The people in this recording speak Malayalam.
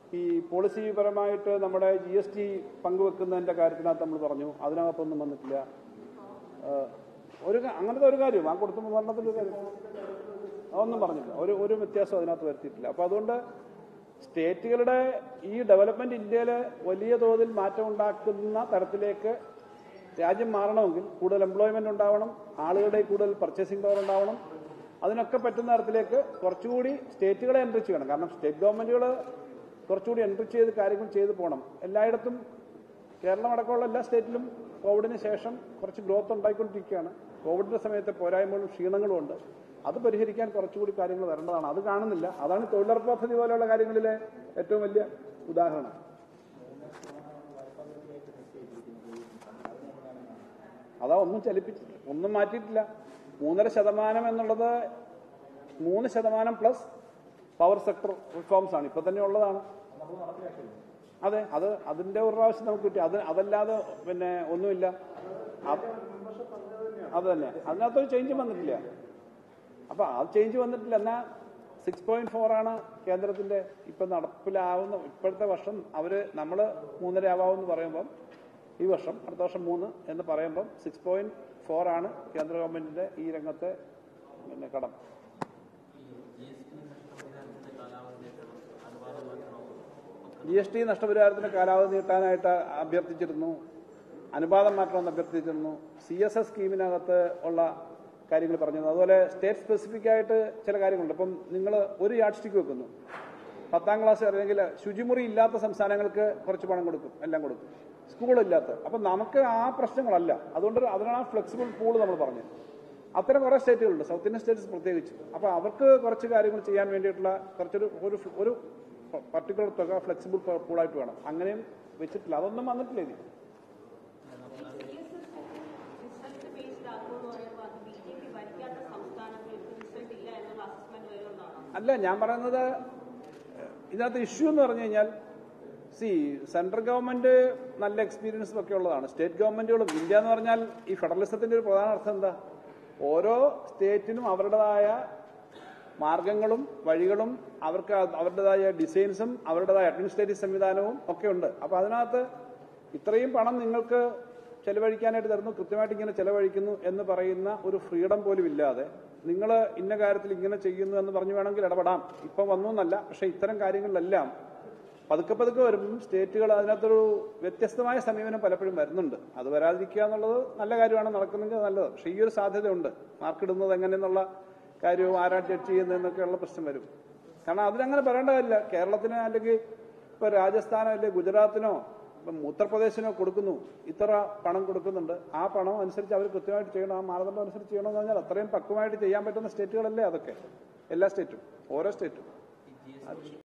ഈ പോളിസി പരമായിട്ട് നമ്മുടെ ജി എസ് ടി പങ്കുവെക്കുന്നതിന്റെ കാര്യത്തിനകത്ത് നമ്മൾ പറഞ്ഞു അതിനകത്തൊന്നും വന്നിട്ടില്ല ഏഹ്, ഒരു ക- അങ്ങനത്തെ ഒരു കാര്യം ആ കൊടുത്ത മരണത്തിന്റെ ഒരു കാര്യം അതൊന്നും പറഞ്ഞില്ല ഒരു ഒരു വ്യത്യാസം അതിനകത്ത് വരുത്തിയിട്ടില്ല അപ്പൊ അതുകൊണ്ട് സ്റ്റേറ്റുകളുടെ ഈ ഡെവലപ്മെന്റ് ഇന്ത്യയിൽ വലിയ തോതിൽ മാറ്റം ഉണ്ടാക്കുന്ന തരത്തിലേക്ക് രാജ്യം മാറണമെങ്കിൽ കൂടുതൽ എംപ്ലോയ്മെന്റ് ഉണ്ടാവണം ആളുകളുടെ കൂടുതൽ പർച്ചേസിംഗ് പവർ ഉണ്ടാവണം അതിനൊക്കെ പറ്റുന്ന തരത്തിലേക്ക് കുറച്ചുകൂടി സ്റ്റേറ്റുകളെ എൻട്രിച്ച് ചെയ്യണം കാരണം സ്റ്റേറ്റ് ഗവൺമെന്റുകൾ കുറച്ചുകൂടി എൻട്രിച്ച് ചെയ്ത് കാര്യങ്ങൾ ചെയ്തു പോകണം എല്ലായിടത്തും കേരളം അടക്കമുള്ള എല്ലാ സ്റ്റേറ്റിലും കോവിഡിന് ശേഷം കുറച്ച് ഗ്രോത്ത് ഉണ്ടായിക്കൊണ്ടിരിക്കുകയാണ് കോവിഡിന്റെ സമയത്തെ പോരായ്മകളും ക്ഷീണങ്ങളും ഉണ്ട് അത് പരിഹരിക്കാൻ കുറച്ചുകൂടി കാര്യങ്ങൾ വരേണ്ടതാണ് അത് കാണുന്നില്ല അതാണ് തൊഴിലുറപ്പ് പദ്ധതി പോലെയുള്ള കാര്യങ്ങളിലെ ഏറ്റവും വലിയ ഉദാഹരണം അതാ ഒന്നും ചലിപ്പിച്ചില്ല ഒന്നും മാറ്റിയിട്ടില്ല മൂന്നര ശതമാനം എന്നുള്ളത് മൂന്ന് ശതമാനം പ്ലസ് പവർ സെക്ടർ റിഫോംസ് ആണ് ഇപ്പൊ തന്നെ ഉള്ളതാണ് അതെ അത് അതിന്റെ ഒരു പ്രാവശ്യം നമുക്ക് കിട്ടി അത് അതല്ലാതെ പിന്നെ ഒന്നുമില്ല അത് അത് തന്നെ അതിനകത്തൊരു ചേഞ്ച് വന്നിട്ടില്ല അപ്പൊ ആ ചേഞ്ച് വന്നിട്ടില്ല എന്നാ സിക്സ് പോയിന്റ് ഫോർ ആണ് കേന്ദ്രത്തിന്റെ ഇപ്പൊ നടപ്പിലാവുന്ന ഇപ്പോഴത്തെ വർഷം അവര് നമ്മള് മൂന്നര ആവാമെന്ന് പറയുമ്പം ഈ വർഷം അടുത്ത വർഷം മൂന്ന് എന്ന് പറയുമ്പം സിക്സ് പോയിന്റ് ഫോർ ആണ് കേന്ദ്ര ഗവൺമെന്റിന്റെ ഈ രംഗത്തെ പിന്നെ കടം ജി എസ് ടി നഷ്ടപരിഹാരത്തിന്റെ കാലാവധി നീട്ടാനായിട്ട് അഭ്യർത്ഥിച്ചിരുന്നു അനുപാതം മാറ്റണമെന്ന് അഭ്യർത്ഥിച്ചിരുന്നു സി എസ് എസ് സ്കീമിനകത്ത് ഉള്ള കാര്യങ്ങൾ പറഞ്ഞിരുന്നു അതുപോലെ സ്റ്റേറ്റ് സ്പെസിഫിക് ആയിട്ട് ചില കാര്യങ്ങളുണ്ട് ഇപ്പം നിങ്ങൾ ഒരു യാഡ് സ്റ്റിക്ക് വെക്കുന്നു പത്താം ക്ലാസ് അല്ലെങ്കിൽ ശുചിമുറി ഇല്ലാത്ത സംസ്ഥാനങ്ങൾക്ക് കുറച്ച് പണം കൊടുക്കും എല്ലാം കൊടുക്കും സ്കൂളില്ലാത്ത അപ്പം നമുക്ക് ആ പ്രശ്നങ്ങളല്ല അതുകൊണ്ട് അതിനാണ് ഫ്ലെക്സിബിൾ പൂൾ നമ്മൾ പറഞ്ഞത് അത്തരം കുറേ സ്റ്റേറ്റുകളുണ്ട് സൗത്ത് ഇന്ത്യൻ സ്റ്റേറ്റ്സ് പ്രത്യേകിച്ച് അപ്പോൾ അവർക്ക് കുറച്ച് കാര്യങ്ങൾ ചെയ്യാൻ വേണ്ടിയിട്ടുള്ള കുറച്ചൊരു ഒരു ഒരു പർട്ടിക്കുലർ തുക ഫ്ലെക്സിബിൾ പൂളായിട്ട് വേണം അങ്ങനെയും വെച്ചിട്ടില്ല അതൊന്നും വന്നിട്ടില്ല ഇനി റിസൾട്ട് ബേസ്ഡ് ആക്കുമെന്ന് പറയുമ്പോൾ അത് ബി ജെ പി ഭരിക്കാത്ത സംസ്ഥാനങ്ങൾക്ക് റിസൾട്ട് ഇല്ല എന്നുള്ള അസസ്മെന്റ് വരുമെന്നാണോ അല്ല ഞാൻ പറയുന്നത് ഏഹ്, ഇതിനകത്ത് ഇഷ്യൂ എന്ന് പറഞ്ഞു കഴിഞ്ഞാൽ സി സെൻട്രൽ ഗവൺമെന്റ് നല്ല എക്സ്പീരിയൻസും ഒക്കെ ഉള്ളതാണ് സ്റ്റേറ്റ് ഗവൺമെന്റുകളും ഇന്ത്യ എന്ന് പറഞ്ഞാൽ ഈ ഫെഡറലിസത്തിന്റെ ഒരു പ്രധാന അർത്ഥം എന്താ ഓരോ സ്റ്റേറ്റിനും അവരുടേതായ മാർഗങ്ങളും വഴികളും അവർക്ക് അവരുടേതായ ഡിസൈൻസും അവരുടേതായ അഡ്മിനിസ്ട്രേറ്റീവ് സംവിധാനവും ഒക്കെ ഉണ്ട് അപ്പൊ അതിനകത്ത് ഇത്രയും പണം നിങ്ങൾക്ക് ചെലവഴിക്കാനായിട്ട് തരുന്നു കൃത്യമായിട്ട് ഇങ്ങനെ ചെലവഴിക്കുന്നു എന്ന് പറയുന്ന ഒരു ഫ്രീഡം പോലും ഇല്ലാതെ നിങ്ങൾ ഇന്ന കാര്യത്തിൽ ഇങ്ങനെ ചെയ്യുന്നു എന്ന് പറഞ്ഞു വേണമെങ്കിൽ ഇടപെടാം ഇപ്പൊ വന്നു എന്നല്ല പക്ഷെ ഇത്തരം കാര്യങ്ങളിലെല്ലാം പതുക്കെ പതുക്കെ വരുമ്പം സ്റ്റേറ്റുകൾ അതിനകത്തൊരു വ്യത്യസ്തമായ സമീപനം പലപ്പോഴും വരുന്നുണ്ട് അത് വരാതിരിക്കുക എന്നുള്ളത് നല്ല കാര്യമാണ് നടക്കുന്നെങ്കിൽ അത് നല്ലത് പക്ഷെ ഈ ഒരു സാധ്യതയുണ്ട് മാർക്കിടുന്നത് എങ്ങനെയെന്നുള്ള കാര്യവും ആരാ ജഡ്ജ് ചെയ്യുന്നതെന്നൊക്കെയുള്ള പ്രശ്നം വരും കാരണം അതിനങ്ങനെ പറയേണ്ട കാര്യമില്ല കേരളത്തിന് അല്ലെങ്കിൽ ഇപ്പൊ രാജസ്ഥാനോ അല്ലെങ്കിൽ ഗുജറാത്തിനോ ഇപ്പം ഉത്തർപ്രദേശിനോ കൊടുക്കുന്നു ഇത്ര പണം കൊടുക്കുന്നുണ്ട് ആ പണം അനുസരിച്ച് അവർ കൃത്യമായിട്ട് ചെയ്യണം ആ മാനദണ്ഡം അനുസരിച്ച് ചെയ്യണമെന്ന് പറഞ്ഞാൽ അത്രയും പക്വമായിട്ട് ചെയ്യാൻ പറ്റുന്ന സ്റ്റേറ്റുകളല്ലേ അതൊക്കെ എല്ലാ സ്റ്റേറ്റും ഓരോ സ്റ്റേറ്റും